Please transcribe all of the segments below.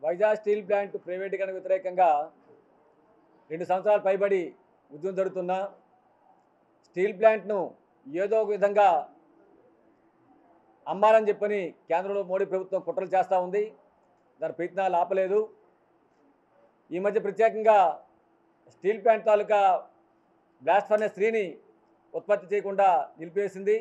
Vizag steel plant ప్రైవేటీకరణ వ్యతిరేకంగా రెండు సంవత్సరాలు పైబడి ఉద్యమం జరుగుతున్న స్టీల్ ప్లాంట్ను ఏదో ఒక విధంగా అమ్మాలని చెప్పని కేంద్రంలో మోడీ ప్రభుత్వం కుట్రలు చేస్తూ ఉంది దాని ప్రయత్నాలు ఆపలేదు ఈ మధ్య ప్రత్యేకంగా స్టీల్ ప్లాంట్ తాలూకా బ్లాస్ట్ ఫర్నెస్ త్రీని ఉత్పత్తి చేయకుండా నిలిపేసింది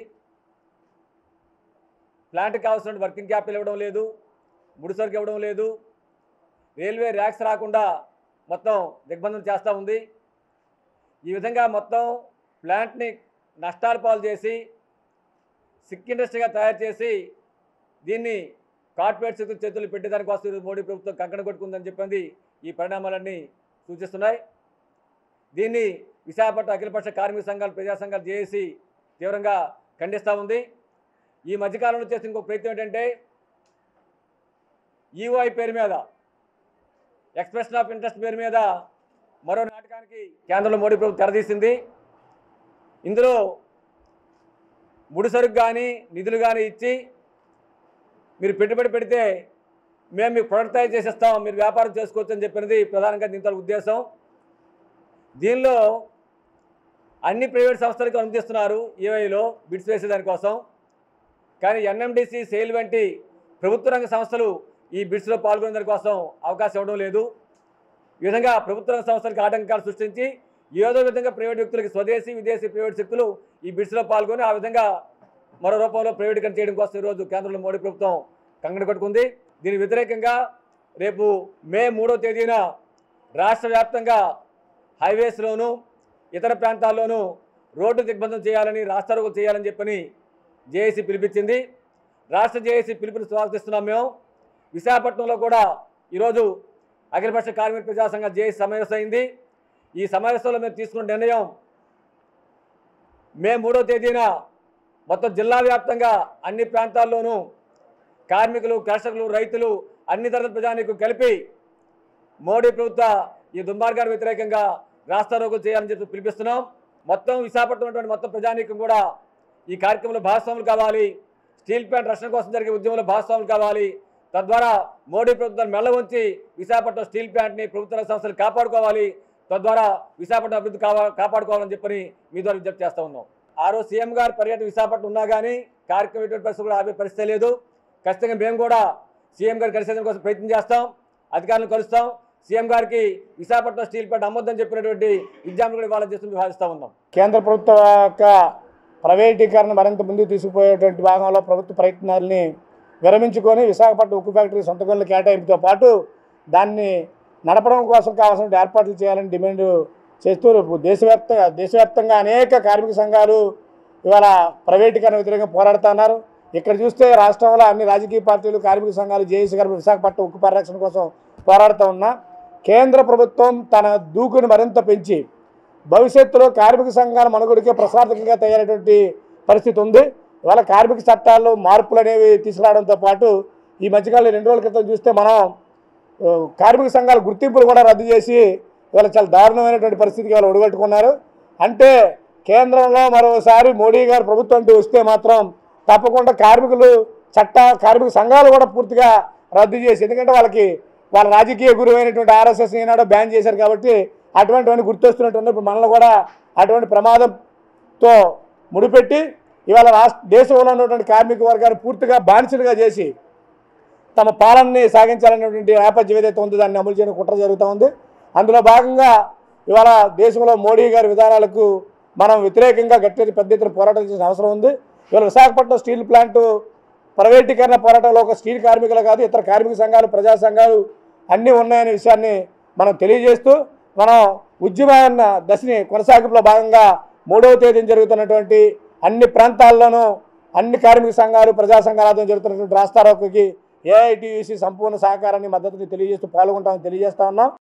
ప్లాంట్కి కావాల్సిన వర్కింగ్ క్యాపిటల్ ఇవ్వడం లేదు ముడిసరికి ఇవ్వడం లేదు రైల్వే ర్యాక్స్ రాకుండా మొత్తం దిగ్బంధం చేస్తూ ఉంది ఈ విధంగా మొత్తం ప్లాంట్ని నష్టాలు పాలు చేసి సిక్ ఇండస్ట్రీగా తయారు చేసి దీన్ని కార్పొరేట్ శక్తుల చేతులు పెట్టేదానికోసం ఈరోజు మోడీ ప్రభుత్వం కంకణ కొట్టుకుందని చెప్పింది ఈ పరిణామాలన్నీ సూచిస్తున్నాయి దీన్ని విశాఖపట్నం అఖిలపక్ష కార్మిక సంఘాలు ప్రజా సంఘాలు జేఏసీ తీవ్రంగా ఖండిస్తూ ఉంది ఈ మధ్యకాలంలో చేసిన ఇంకొక ప్రయత్నం ఏంటంటే ఈఓఐ పేరు మీద ఎక్స్ప్రెషన్ ఆఫ్ ఇంట్రెస్ట్ పేరు మీద మరో నాటకానికి కేంద్రంలో మోడీ ప్రభుత్వం తెరదీసింది ఇందులో ముడిసరుకు కానీ నిధులు కానీ ఇచ్చి మీరు పెట్టుబడి పెడితే మేము మీకు ప్రొడక్ట్ తయారు చేసేస్తాం మీరు వ్యాపారం చేసుకోవచ్చు అని చెప్పినది ప్రధానంగా దీంతో ఉద్దేశం దీనిలో అన్ని ప్రైవేట్ సంస్థలకు అనుమతిస్తున్నారు ఈవైలో బిడ్స్ వేసేదానికోసం కానీ ఎన్ఎండిసి సేల్ వంటి ప్రభుత్వ రంగ సంస్థలు ఈ బిడ్స్లో పాల్గొనే దానికోసం అవకాశం ఇవ్వడం లేదు ఈ విధంగా ప్రభుత్వ రంగ సంస్థలకు ఆటంకాలు సృష్టించి ఏదో విధంగా ప్రైవేట్ వ్యక్తులకి స్వదేశీ విదేశీ ప్రైవేట్ శక్తులు ఈ బిడ్స్లో పాల్గొని ఆ విధంగా మరో రూపంలో ప్రైవేటీకరణ చేయడం కోసం ఈరోజు కేంద్రంలో మోడీ ప్రభుత్వం కంగడ కట్టుకుంది దీనికి వ్యతిరేకంగా రేపు మే మూడో తేదీన రాష్ట్ర వ్యాప్తంగా హైవేస్లోనూ ఇతర ప్రాంతాల్లోనూ రోడ్డు దిగ్బంధం చేయాలని రాస్తారోకో చేయాలని చెప్పని జేఏసీ పిలిపించింది రాష్ట్ర జేఏసీ పిలుపుని స్వాగతిస్తున్నాం మేము విశాఖపట్నంలో కూడా ఈరోజు అఖిలపక్ష కార్మిక ప్రజా సంఘ జేఏసీ సమావేశం అయింది ఈ సమావేశంలో మేము తీసుకున్న నిర్ణయం మే మూడో తేదీన మొత్తం జిల్లా వ్యాప్తంగా అన్ని ప్రాంతాల్లోనూ కార్మికులు కర్షకులు రైతులు అన్ని తరగతి ప్రజానికి కలిపి మోడీ ప్రభుత్వ ఈ దుర్మార్గానికి వ్యతిరేకంగా రాస్తారోకలు చేయాలని చెప్పి పిలిపిస్తున్నాం మొత్తం విశాఖపట్నం ఉన్నటువంటి మొత్తం ప్రజానీకం కూడా ఈ కార్యక్రమంలో భాగస్వాములు కావాలి స్టీల్ ప్లాంట్ రక్షణ కోసం జరిగే ఉద్యమంలో భాగస్వాములు కావాలి తద్వారా మోడీ ప్రభుత్వాన్ని మెల్ల ఉంచి విశాఖపట్నం స్టీల్ ప్లాంట్ని ప్రభుత్వ రంగ సంస్థలు కాపాడుకోవాలి తద్వారా విశాఖపట్నం అభివృద్ధి కావా కాపాడుకోవాలని చెప్పని మీ ద్వారా విజ్ఞప్తి చేస్తూ ఉన్నాం ఆ రోజు సీఎం గారు పర్యటన విశాఖపట్నం ఉన్నా కానీ కార్యక్రమం ఎటువంటి పరిస్థితి కూడా ఆపే పరిస్థితి లేదు ఖచ్చితంగా మేము కూడా సీఎం గారు కలిసేందుకు కోసం ప్రయత్నం చేస్తాం అధికారులను కలుస్తాం సీఎం గారికి విశాఖపట్నం స్టీల్ ప్లాంట్ అమ్మొద్దని చెప్పినటువంటి ఎగ్జామ్లు కూడా ఇవాళ చేస్తూ భావిస్తూ ఉన్నాం కేంద్ర ప్రభుత్వ యొక్క ప్రైవేటీకరణ మరింత ముందుకు తీసుకుపోయేటువంటి భాగంలో ప్రభుత్వ ప్రయత్నాలని విరమించుకొని విశాఖపట్నం ఉక్కు ఫ్యాక్టరీ సొంత గనుల కేటాయింపుతో పాటు దాన్ని నడపడం కోసం కావాల్సిన ఏర్పాట్లు చేయాలని డిమాండ్ చేస్తూ రేపు దేశవ్యాప్త దేశవ్యాప్తంగా అనేక కార్మిక సంఘాలు ఇవాళ ప్రైవేటీకరణ వ్యతిరేకంగా పోరాడుతున్నారు ఇక్కడ చూస్తే రాష్ట్రంలో అన్ని రాజకీయ పార్టీలు కార్మిక సంఘాలు జేఏసీ గారు విశాఖపట్నం ఉక్కు పరిరక్షణ కోసం పోరాడుతూ ఉన్నా కేంద్ర ప్రభుత్వం తన దూకుని మరింత పెంచి భవిష్యత్తులో కార్మిక సంఘాల మనుగడికే ప్రసాదకంగా తయారైనటువంటి పరిస్థితి ఉంది ఇవాళ కార్మిక చట్టాల్లో మార్పులు అనేవి తీసుకురావడంతో పాటు ఈ మధ్యకాలంలో రెండు రోజుల క్రితం చూస్తే మనం ఆ, కార్మిక సంఘాల గుర్తింపులు కూడా రద్దు చేసి ఇవాళ చాలా దారుణమైనటువంటి పరిస్థితికి ఇవాళ ఒడిగట్టుకున్నారు అంటే కేంద్రంలో మరోసారి మోడీ గారు ప్రభుత్వం అంటూ వస్తే మాత్రం తప్పకుండా కార్మికులు చట్ట కార్మిక సంఘాలు కూడా పూర్తిగా రద్దు చేసి ఎందుకంటే వాళ్ళకి వాళ్ళ రాజకీయ గురువైనటువంటి ఆర్ఎస్ఎస్ ఈనాడు బ్యాన్ చేశారు కాబట్టి అటువంటివన్నీ గుర్తొస్తున్నట్టు ఇప్పుడు మనలో కూడా అటువంటి ప్రమాదంతో ముడిపెట్టి ఇవాళ రాష్ట్ర దేశంలో ఉన్నటువంటి కార్మిక వర్గాన్ని పూర్తిగా బానిసలుగా చేసి తమ పాలనని సాగించాలనేటువంటి నేపథ్యం ఏదైతే ఉందో దాన్ని అమలు చేయడం కుట్ర జరుగుతూ ఉంది అందులో భాగంగా ఇవాళ దేశంలో మోడీ గారి విధానాలకు మనం వ్యతిరేకంగా గట్టి పెద్ద ఎత్తున పోరాటం చేసిన అవసరం ఉంది ఇవాళ విశాఖపట్నం స్టీల్ ప్లాంట్ ప్రైవేటీకరణ పోరాటంలో ఒక స్టీల్ కార్మికులు కాదు ఇతర కార్మిక సంఘాలు ప్రజా సంఘాలు అన్నీ ఉన్నాయనే విషయాన్ని మనం తెలియజేస్తూ మనం ఉద్యమాన్న దశని కొనసాగింపులో భాగంగా మూడవ తేదీన జరుగుతున్నటువంటి అన్ని ప్రాంతాల్లోనూ అన్ని కార్మిక సంఘాలు ప్రజా సంఘాలతో జరుగుతున్నటువంటి రాస్తారోకోకి ఏఐటీయూసీ సంపూర్ణ సహకారాన్ని మద్దతుని తెలియజేస్తూ పాల్గొంటామని తెలియజేస్తా ఉన్నాం